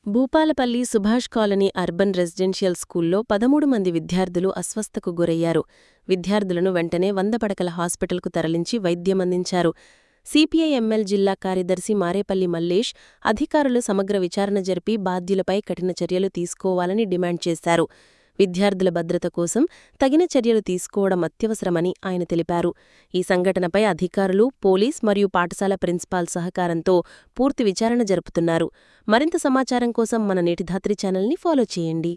Bhupalpally Subhash colony urban residential స్కూల్లో పదమూడు మంది విద్యార్థులు అస్వస్థకు గురయ్యారు విద్యార్థులను వెంటనే వంద పడకల హాస్పిటల్కు తరలించి వైద్యమందించారు సిపిఐ ఎంఎల్ జిల్లా కార్యదర్శి మారేపల్లి మల్లేష్ అధికారులు సమగ్ర విచారణ జరిపి బాధ్యులపై కఠిన చర్యలు తీసుకోవాలని డిమాండ్ చేశారు విద్యార్థుల భద్రత కోసం తగిన చర్యలు తీసుకోవడం అత్యవసరమని ఆయన తెలిపారు ఈ సంఘటనపై అధికారులు పోలీస్ మరియు పాఠశాల ప్రిన్సిపాల్ సహకారంతో పూర్తి విచారణ జరుపుతున్నారు మరింత సమాచారం కోసం మన నేటిధాత్రి ఛానల్ని ఫాలో చేయండి